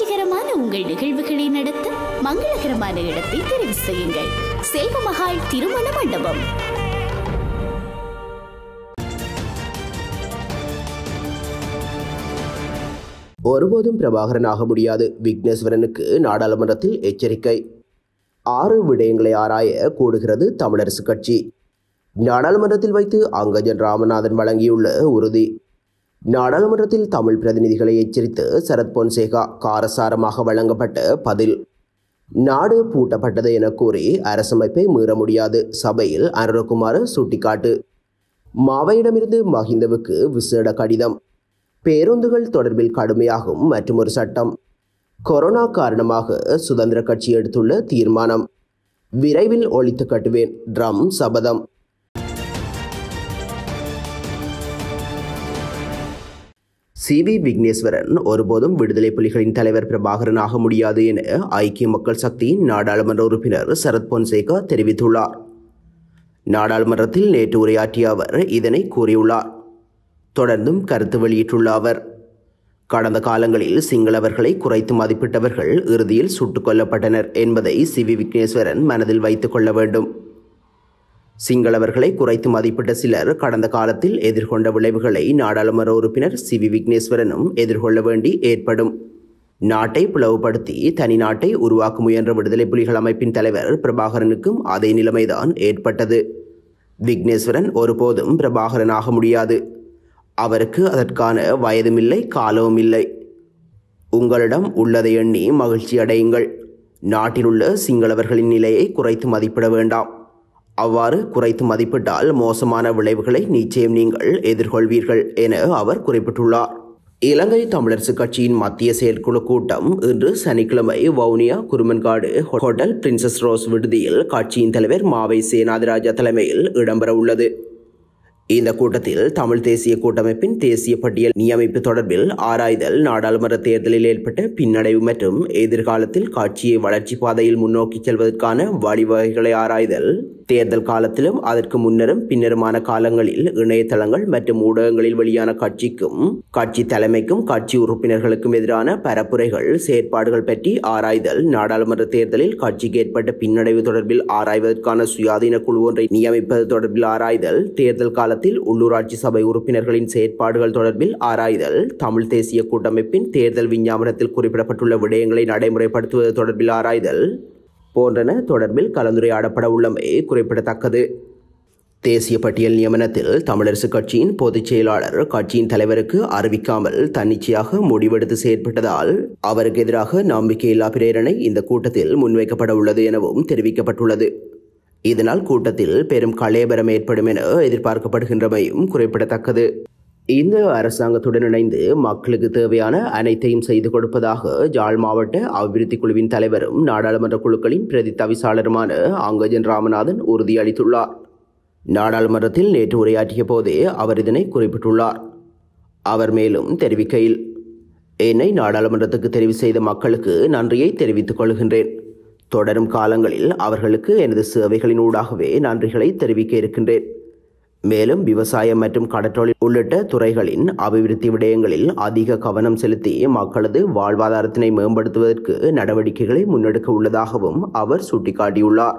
மகிழ்ச்சிகரமான உங்கள் நிகழ்வுகளை நடத்த மங்களகரமான இடத்தை தெரிவு செய்யுங்கள் செல்வமகால் திருமண மண்டபம் ஒருபோதும் பிரபாகரன் ஆக முடியாது விக்னேஸ்வரனுக்கு நாடாளுமன்றத்தில் எச்சரிக்கை ஆறு விடயங்களை ஆராய கூடுகிறது தமிழரசு கட்சி நாடாளுமன்றத்தில் வைத்து அங்கஜன் ராமநாதன் வழங்கியுள்ள உறுதி நாடாளுமன்றத்தில் தமிழ் பிரதிநிதிகளை எச்சரித்து சரத் பொன்சேகா காரசாரமாக வழங்கப்பட்ட பதில் நாடு பூட்டப்பட்டது என கூறி அரசமைப்பை மீற முடியாது சபையில் அனுரகுமார் சுட்டிக்காட்டு மாவையிடமிருந்து மஹிந்தவுக்கு விசேட கடிதம் பேருந்துகள் தொடர்பில் கடுமையாகும் மற்றொரு சட்டம் கொரோனா காரணமாக சுதந்திர கட்சி எடுத்துள்ள தீர்மானம் விரைவில் ஒழித்து கட்டுவேன் ட்ரம் சபதம் சி வி விக்னேஸ்வரன் ஒருபோதும் விடுதலை புலிகளின் தலைவர் பிரபாகரன் ஆக முடியாது என ஐக்கிய மக்கள் சக்தியின் நாடாளுமன்ற உறுப்பினர் சரத் பொன்சேகா தெரிவித்துள்ளார் நாடாளுமன்றத்தில் நேற்று உரையாற்றிய அவர் இதனை கூறியுள்ளார் தொடர்ந்தும் கருத்து வெளியிட்டுள்ள அவர் கடந்த காலங்களில் சிங்களவர்களை குறைத்து மதிப்பிட்டவர்கள் இறுதியில் சுட்டுக் கொல்லப்பட்டனர் என்பதை சி வி விக்னேஸ்வரன் மனதில் வைத்துக் கொள்ள வேண்டும் சிங்களவர்களை குறைத்து மதிப்பிட்ட சிலர் கடந்த காலத்தில் எதிர்கொண்ட விளைவுகளை நாடாளுமன்ற உறுப்பினர் சி வி விக்னேஸ்வரனும் எதிர்கொள்ள வேண்டி ஏற்படும் நாட்டை பிளவுபடுத்தி தனி நாட்டை உருவாக்க முயன்ற விடுதலை புலிகள் அமைப்பின் தலைவர் பிரபாகரனுக்கும் அதே நிலைமைதான் ஏற்பட்டது விக்னேஸ்வரன் ஒருபோதும் பிரபாகரன் ஆக முடியாது அவருக்கு அதற்கான வயதும் இல்லை காலமும் இல்லை உங்களிடம் உள்ளதை எண்ணி மகிழ்ச்சி அடையுங்கள் நாட்டிலுள்ள சிங்களவர்களின் நிலையை குறைத்து மதிப்பிட வேண்டாம் அவ்வாறு குறைத்து மதிப்பிட்டால் மோசமான விளைவுகளை நிச்சயம் நீங்கள் எதிர்கொள்வீர்கள் என அவர் குறிப்பிட்டுள்ளார் இலங்கை தமிழரசு கட்சியின் மத்திய செயற்குழு கூட்டம் இன்று சனிக்கிழமை Vavuniya Kurumankadu hotel Princess Rose விடுதியில் கட்சியின் தலைவர் மாவை சேனாதிராஜா தலைமையில் இடம்பெற உள்ளது இந்த கூட்டத்தில் தமிழ் தேசிய கூட்டமைப்பின் தேசிய பட்டியல் நியமிப்பு தொடர்பில் ஆராய்தல் நாடாளுமன்ற தேர்தலில் ஏற்பட்ட பின்னடைவு மற்றும் எதிர்காலத்தில் கட்சியை வளர்ச்சி பாதையில் முன்னோக்கி செல்வதற்கான வழிவகைகளை ஆராய்தல் தேர்தல் காலத்திலும் அதற்கு முன்னரும் பின்னருமான காலங்களில் இணையதளங்கள் மற்றும் ஊடகங்களில் வெளியான கட்சிக்கும் கட்சி தலைமைக்கும் கட்சி உறுப்பினர்களுக்கும் எதிரான பரப்புரைகள் செயற்பாடுகள் பற்றி ஆராய்தல் நாடாளுமன்ற தேர்தலில் கட்சிக்கு ஏற்பட்ட பின்னடைவு தொடர்பில் ஆராய்வதற்கான சுயாதீன குழு ஒன்றை நியமிப்பது தொடர்பில் ஆராய்தல் தேர்தல் காலத்தில் உள்ளூராட்சி சபை உறுப்பினர்களின் செயற்பாடுகள் தொடர்பில் ஆராய்தல் தமிழ் தேசிய கூட்டமைப்பின் தேர்தல் விஞ்ஞாபனத்தில் குறிப்பிடப்பட்டுள்ள விடயங்களை நடைமுறைப்படுத்துவது தொடர்பில் ஆராய்தல் போன்றன தொடர்பில் கலந்துரையாடப்பட உள்ளமை குறிப்பிடத்தக்கது தேசிய பட்டியல் நியமனத்தில் தமிழரசு கட்சியின் பொதுச் செயலாளர் கட்சியின் தலைவருக்கு அறிவிக்காமல் தன்னிச்சையாக முடிவெடுத்து செயற்பட்டதால் அவருக்கு எதிராக நம்பிக்கையில்லா பிரேரணை இந்த கூட்டத்தில் முன்வைக்கப்பட உள்ளது எனவும் தெரிவிக்கப்பட்டுள்ளது இதனால் கூட்டத்தில் பெரும் கலேபரம் ஏற்படும் என எதிர்பார்க்கப்படுகின்றமையும் குறிப்பிடத்தக்கது இந்த அரசாங்கத்துடன் இணைந்து மக்களுக்கு தேவையான அனைத்தையும் செய்து கொடுப்பதாக ஜாழ் மாவட்ட அபிவிருத்தி குழுவின் தலைவரும் நாடாளுமன்ற குழுக்களின் பிரதி தவிசாளருமான அங்கஜன் ராமநாதன் உறுதியளித்துள்ளார் நாடாளுமன்றத்தில் நேற்று உரையாற்றிய போதே அவர் இதனை குறிப்பிட்டுள்ளார் அவர் மேலும் தெரிவிக்கையில் என்னை நாடாளுமன்றத்துக்கு தெரிவு செய்த மக்களுக்கு நன்றியை தெரிவித்துக் கொள்கின்றேன் தொடரும் காலங்களில் அவர்களுக்கு எனது சேவைகளின் ஊடாகவே நன்றிகளை தெரிவிக்க இருக்கின்றேன் மேலும் விவசாயம் மற்றும் கடற்றொழில் உள்ளிட்ட துறைகளின் அபிவிருத்தி விடயங்களில் அதிக கவனம் செலுத்தி மக்களது வாழ்வாதாரத்தினை மேம்படுத்துவதற்கு நடவடிக்கைகளை முன்னெடுக்க உள்ளதாகவும் அவர் சுட்டிக்காட்டியுள்ளார்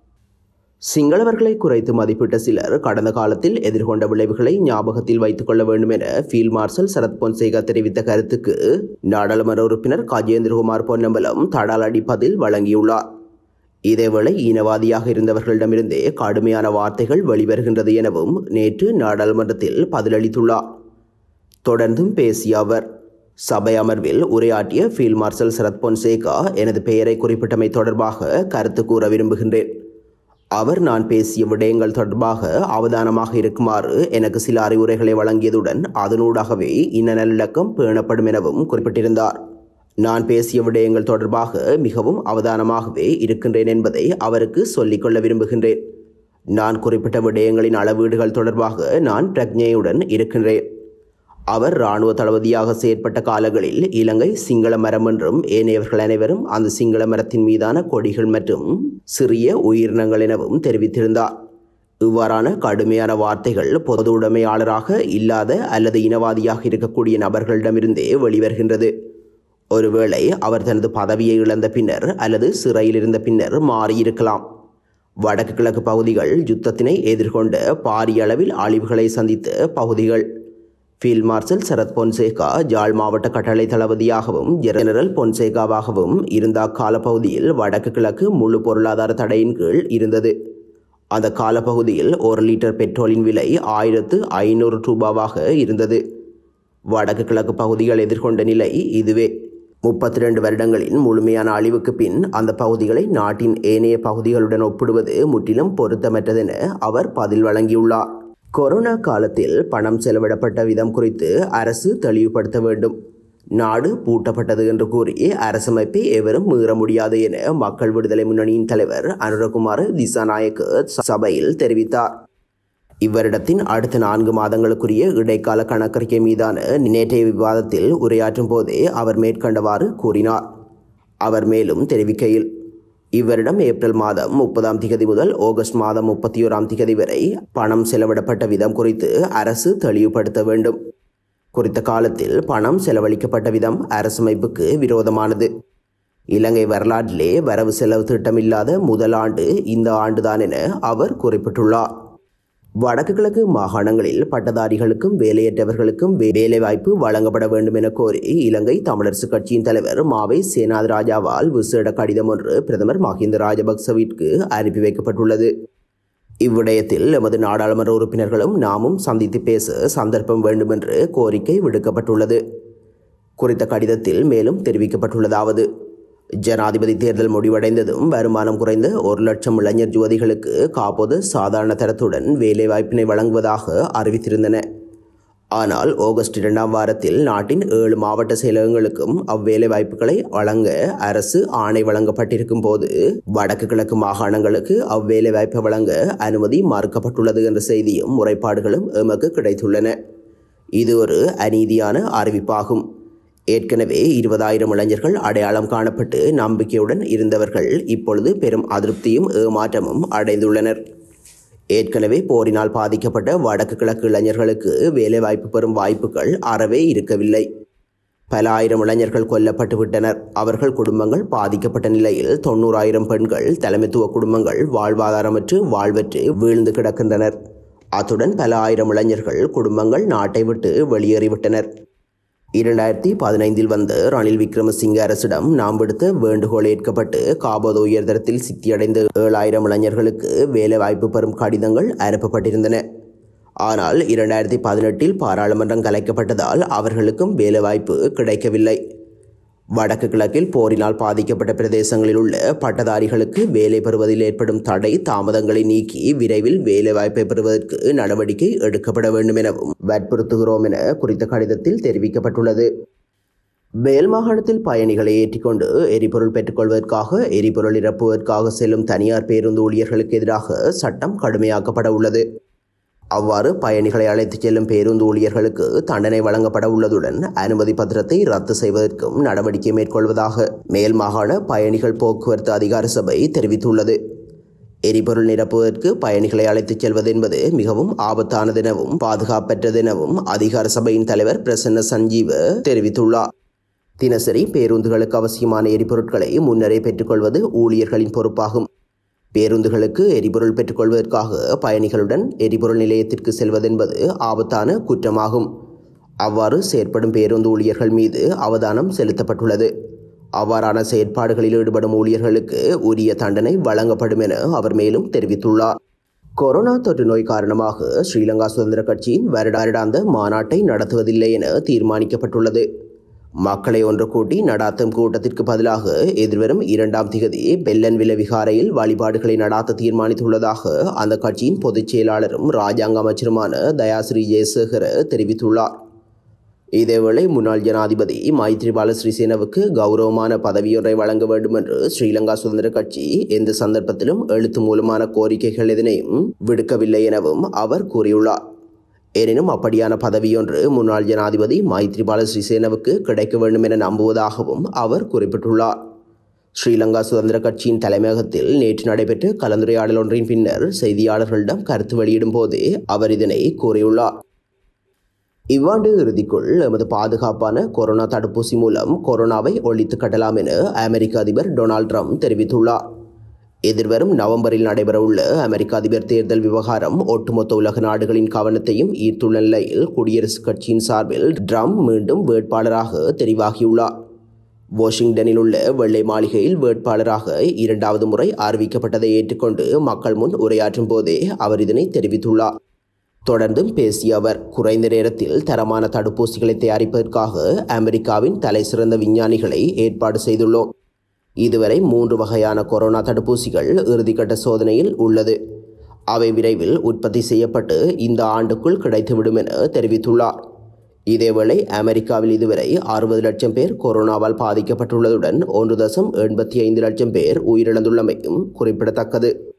சிங்களவர்களை குறைத்து மதிப்பிட்ட சிலர் கடந்த காலத்தில் எதிர்கொண்ட விளைவுகளை ஞாபகத்தில் வைத்துக் கொள்ள வேண்டும் என ஃபீல்ட் மார்ஷல் சரத் பொன்சேகா தெரிவித்த கருத்துக்கு நாடாளுமன்ற உறுப்பினர் கஜேந்திரகுமார் பொன்னம்பலம் தடாலடி பதில் வழங்கியுள்ளார் இதேவேளை ஈனவாதியாக இருந்தவர்களிடமிருந்தே கடுமையான வார்த்தைகள் வெளிவருகின்றது எனவும் நேற்று நாடாளுமன்றத்தில் பதிலளித்துள்ளார் தொடர்ந்தும் பேசிய அவர் சபை அமர்வில் உரையாற்றிய ஃபீல்ட் மார்ஷல் சரத் பொன்சேகா எனது பெயரை குறிப்பிட்டமை தொடர்பாக கருத்து கூற விரும்புகின்றேன் அவர் நான் பேசிய விடயங்கள் தொடர்பாக அவதானமாக இருக்குமாறு எனக்கு சில அறிவுரைகளை வழங்கியதுடன் அதனூடாகவே இன்ன நல்லிணக்கம் பேணப்படும் எனவும் குறிப்பிட்டிருந்தார் நான் பேசிய விடயங்கள் தொடர்பாக மிகவும் அவதானமாகவே இருக்கின்றேன் என்பதை அவருக்கு சொல்லிக்கொள்ள விரும்புகின்றேன் நான் குறிப்பிட்ட விடயங்களின் அளவீடுகள் தொடர்பாக நான் பிரக்ஞையுடன் இருக்கின்றேன் அவர் இராணுவ தளபதியாக செயற்பட்ட காலங்களில் இலங்கை சிங்கள மரம் என்றும் ஏனையவர்கள் அனைவரும் அந்த சிங்கள மரத்தின் மீதான கொடிகள் மற்றும் சிறிய உயிரினங்கள் எனவும் தெரிவித்திருந்தார் இவ்வாறான கடுமையான வார்த்தைகள் பொது உடைமையாளராக இல்லாத அல்லது இனவாதியாக இருக்கக்கூடிய நபர்களிடமிருந்தே வெளிவருகின்றது ஒருவேளை அவர் தனது பதவியை இழந்த பின்னர் அல்லது சிறையில் இருந்த பின்னர் மாறியிருக்கலாம் வடக்கு கிழக்கு பகுதிகள் யுத்தத்தினை எதிர்கொண்ட பாரிய அளவில் அழிவுகளை சந்தித்த பகுதிகள் ஃபீல்ட் மார்ஷல் சரத் பொன்சேகா ஜாழ் மாவட்ட கட்டளை தளபதியாகவும் ஜெனரல் பொன்சேகாவாகவும் இருந்த அக்காலப்பகுதியில் வடக்கு கிழக்கு முழு பொருளாதார தடையின் கீழ் இருந்தது அந்த காலப்பகுதியில் ஒரு லிட்டர் பெட்ரோலின் விலை ஆயிரத்து ஐநூறு ரூபாவாக இருந்தது வடக்கு கிழக்கு பகுதிகள் எதிர்கொண்ட நிலை இதுவே முப்பத்தி ரெண்டு வருடங்களின் முழுமையான அழிவுக்கு பின் அந்த பகுதிகளை நாட்டின் ஏனைய பகுதிகளுடன் ஒப்பிடுவது முற்றிலும் பொருத்தமற்றதென அவர் பதில் வழங்கியுள்ளார் கொரோனா காலத்தில் பணம் செலவிடப்பட்ட விதம் குறித்து அரசு தெளிவுபடுத்த வேண்டும் நாடு பூட்டப்பட்டது என்று கூறி அரசமைப்பை எவரும் மீற முடியாது என மக்கள் விடுதலை முன்னணியின் தலைவர் அனுரகுமார் திசாநாயக்க சபையில் தெரிவித்தார் இவ்வருடத்தின் அடுத்த நான்கு மாதங்களுக்குரிய இடைக்கால கணக்கறிக்கை மீதான நேற்றைய விவாதத்தில் உரையாற்றும் போதே அவர் மேற்கண்டவாறு கூறினார் அவர் மேலும் தெரிவிக்கையில் இவ்வருடம் ஏப்ரல் மாதம் முப்பதாம் திகதி முதல் ஆகஸ்ட் மாதம் முப்பத்தி ஓராம் திகதி வரை பணம் செலவிடப்பட்ட விதம் குறித்து அரசு தெளிவுபடுத்த வேண்டும் குறித்த காலத்தில் பணம் செலவழிக்கப்பட்ட விதம் அரசமைப்புக்கு விரோதமானது இலங்கை வரலாற்றிலே வரவு செலவு திட்டமில்லாத முதல் ஆண்டு இந்த ஆண்டுதான் என அவர் குறிப்பிட்டுள்ளார் வடக்கு கிழக்கு மாகாணங்களில் பட்டதாரிகளுக்கும் வேலையற்றவர்களுக்கும் வேலைவாய்ப்பு வழங்கப்பட வேண்டும் என கோரி இலங்கை தமிழரசு கட்சியின் தலைவர் மாவை சேனாத் ராஜாவால் விசேட கடிதம் ஒன்று பிரதமர் மஹிந்த ராஜபக்சவிற்கு அனுப்பி வைக்கப்பட்டுள்ளது இவ்விடயத்தில் எமது நாடாளுமன்ற உறுப்பினர்களும் நாமும் சந்தித்து பேச சந்தர்ப்பம் வேண்டும் என்று கோரிக்கை விடுக்கப்பட்டுள்ளது குறித்த கடிதத்தில் மேலும் தெரிவிக்கப்பட்டுள்ளதாவது ஜனாதிபதி தேர்தல் முடிவடைந்ததும் வருமானம் குறைந்த ஒரு லட்சம் இளைஞர் யுவதிகளுக்கு காப்போது சாதாரண தரத்துடன் வேலைவாய்ப்பினை வழங்குவதாக அறிவித்திருந்தன ஆனால் ஆகஸ்ட் இரண்டாம் வாரத்தில் நாட்டின் ஏழு மாவட்ட செயலகங்களுக்கும் அவ்வேலை வாய்ப்புகளை வழங்க அரசு ஆணை வழங்கப்பட்டிருக்கும் போது வடக்கு கிழக்கு மாகாணங்களுக்கு அவ்வேலை வாய்ப்பை வழங்க அனுமதி மறுக்கப்பட்டுள்ளது என்ற செய்தியும் முறைப்பாடுகளும் எமக்கு கிடைத்துள்ளன இது ஒரு அநீதியான அறிவிப்பாகும் ஏற்கனவே இருபதாயிரம் இளைஞர்கள் அடையாளம் காணப்பட்டு நம்பிக்கையுடன் இருந்தவர்கள் இப்பொழுது பெரும் அதிருப்தியும் ஏமாற்றமும் அடைந்துள்ளனர் ஏற்கனவே போரினால் பாதிக்கப்பட்ட வடக்கு கிழக்கு இளைஞர்களுக்கு வேலைவாய்ப்பு பெறும் வாய்ப்புகள் அறவே இருக்கவில்லை பல ஆயிரம் இளைஞர்கள் கொல்லப்பட்டு விட்டனர் அவர்கள் குடும்பங்கள் பாதிக்கப்பட்ட நிலையில் தொண்ணூறாயிரம் பெண்கள் தலைமைத்துவ குடும்பங்கள் வாழ்வாதாரமற்று வாழ்வற்று வீழ்ந்து கிடக்கின்றனர் அத்துடன் பல ஆயிரம் இளைஞர்கள் குடும்பங்கள் நாட்டை விட்டு வெளியேறிவிட்டனர் இரண்டாயிரத்தி பதினைந்தில் வந்த ரணில் விக்ரமசிங்க அரசிடம் நாம் விடுத்த வேண்டுகோள் ஏற்கப்பட்டு காபோத உயர்தரத்தில் சித்தியடைந்த ஏழாயிரம் இளைஞர்களுக்கு வேலைவாய்ப்பு பெறும் கடிதங்கள் அனுப்பப்பட்டிருந்தன ஆனால் இரண்டாயிரத்தி பதினெட்டில் பாராளுமன்றம் கலைக்கப்பட்டதால் அவர்களுக்கும் வேலைவாய்ப்பு கிடைக்கவில்லை வடக்கு கிழக்கில் போரினால் பாதிக்கப்பட்ட பிரதேசங்களில் உள்ள பட்டதாரிகளுக்கு வேலை பெறுவதில் ஏற்படும் தடை தாமதங்களை நீக்கி விரைவில் வேலைவாய்ப்பை பெறுவதற்கு நடவடிக்கை எடுக்கப்பட வேண்டும் எனவும் வற்புறுத்துகிறோம் என குறித்த கடிதத்தில் தெரிவிக்கப்பட்டுள்ளது மேல் மாகாணத்தில் பயணிகளை ஏற்றிக்கொண்டு எரிபொருள் பெற்றுக்கொள்வதற்காக எரிபொருள் நிரப்புவதற்காக செல்லும் தனியார் பேருந்து ஊழியர்களுக்கு எதிராக சட்டம் கடுமையாக்கப்பட உள்ளது அவ்வாறு பயணிகளை அழைத்துச் செல்லும் பேருந்து ஊழியர்களுக்கு தண்டனை வழங்கப்பட உள்ளதுடன் அனுமதி பத்திரத்தை ரத்து செய்வதற்கும் நடவடிக்கை மேற்கொள்வதாக மேல் மாகாண பயணிகள் போக்குவரத்து அதிகார சபை தெரிவித்துள்ளது எரிபொருள் நிரப்புவதற்கு பயணிகளை அழைத்துச் செல்வது என்பது மிகவும் ஆபத்தானதெனவும் பாதுகாப்பற்றதெனவும் அதிகார சபையின் தலைவர் பிரசன்ன சஞ்சீவ தெரிவித்துள்ளார் தினசரி பேருந்துகளுக்கு அவசியமான எரிபொருட்களை முன்னரே பெற்றுக்கொள்வது ஊழியர்களின் பொறுப்பாகும் பேருந்துகளுக்கு எரிபொருள் பெற்றுக்கொள்வதற்காக பயணிகளுடன் எரிபொருள் நிலையத்திற்கு செல்வதென்பது ஆபத்தான குற்றமாகும் அவ்வாறு செயற்படும் பேருந்து ஊழியர்கள் மீது அவதானம் செலுத்தப்பட்டுள்ளது அவ்வாறான செயற்பாடுகளில் ஈடுபடும் ஊழியர்களுக்கு உரிய தண்டனை வழங்கப்படும் என அவர் மேலும் தெரிவித்துள்ளார் கொரோனா தொற்று நோய் காரணமாக ஸ்ரீலங்கா சுதந்திர கட்சியின் வருடாருடாந்த மாநாட்டை நடத்துவதில்லை என தீர்மானிக்கப்பட்டுள்ளது மக்களை ஒன்று கூட்டி நடாத்தும் கூட்டத்திற்கு பதிலாக எதிர்வரும் இரண்டாம் திகதி பெல்லன்வில விகாரையில் வழிபாடுகளை நடாத்த தீர்மானித்துள்ளதாக அந்த கட்சியின் பொதுச் செயலாளரும் ராஜாங்க அமைச்சருமான தயாஸ்ரீ ஜெயசேகர தெரிவித்துள்ளார் இதேவேளை முன்னாள் ஜனாதிபதி மைத்ரிபால ஸ்ரீசேனவுக்கு கௌரவமான பதவியொன்றை வழங்க வேண்டும் என்று ஸ்ரீலங்கா சுதந்திர கட்சி எந்த சந்தர்ப்பத்திலும் எழுத்து மூலமான கோரிக்கைகள் எதனையும் விடுக்கவில்லை எனவும் அவர் கூறியுள்ளார் எனினும் அப்படியான பதவியொன்று முன்னாள் ஜனாதிபதி மைத்ரிபால ஸ்ரீசேனவுக்கு கிடைக்க வேண்டும் என நம்புவதாகவும் அவர் குறிப்பிட்டுள்ளார் ஸ்ரீலங்கா சுதந்திர கட்சியின் தலைமையகத்தில் நேற்று நடைபெற்ற கலந்துரையாடல் ஒன்றின் பின்னர் செய்தியாளர்களிடம் கருத்து வெளியிடும் போதே அவர் இதனை கூறியுள்ளார் இவ்வாண்டு இறுதிக்குள் எமது பாதுகாப்பான கொரோனா தடுப்பூசி மூலம் கொரோனாவை ஒழித்து கட்டலாம் என அமெரிக்க அதிபர் டொனால்ட் ட்ரம்ப் தெரிவித்துள்ளார் எதிர்வரும் நவம்பரில் நடைபெறவுள்ள அமெரிக்க அதிபர் தேர்தல் விவகாரம் ஒட்டுமொத்த உலக நாடுகளின் கவனத்தையும் ஈர்த்துள்ள நிலையில் குடியரசுக் கட்சியின் சார்பில் ட்ரம்ப் மீண்டும் வேட்பாளராக தெரிவாகியுள்ளார் வாஷிங்டனில் உள்ள வெள்ளை மாளிகையில் வேட்பாளராக இரண்டாவது முறை அறிவிக்கப்பட்டதை ஏற்றுக்கொண்டு மக்கள் முன் உரையாற்றும் போதே அவர் இதனை தெரிவித்துள்ளார் தொடர்ந்தும் பேசிய அவர் குறைந்த நேரத்தில் தரமான தடுப்பூசிகளை தயாரிப்பதற்காக அமெரிக்காவின் தலை சிறந்த விஞ்ஞானிகளை ஏற்பாடு செய்துள்ளோம் இதுவரை மூன்று வகையான கொரோனா தடுப்பூசிகள் இறுதிக்கட்ட சோதனையில் உள்ளது அவை விரைவில் உற்பத்தி செய்யப்பட்டு இந்த ஆண்டுக்குள் கிடைத்துவிடும் என தெரிவித்துள்ளார் இதேவேளை அமெரிக்காவில் இதுவரை அறுபது லட்சம் பேர் கொரோனாவால் பாதிக்கப்பட்டுள்ளதுடன் ஒன்று தசம் எண்பத்தி ஐந்து லட்சம் பேர் உயிரிழந்துள்ளமையும் குறிப்பிடத்தக்கது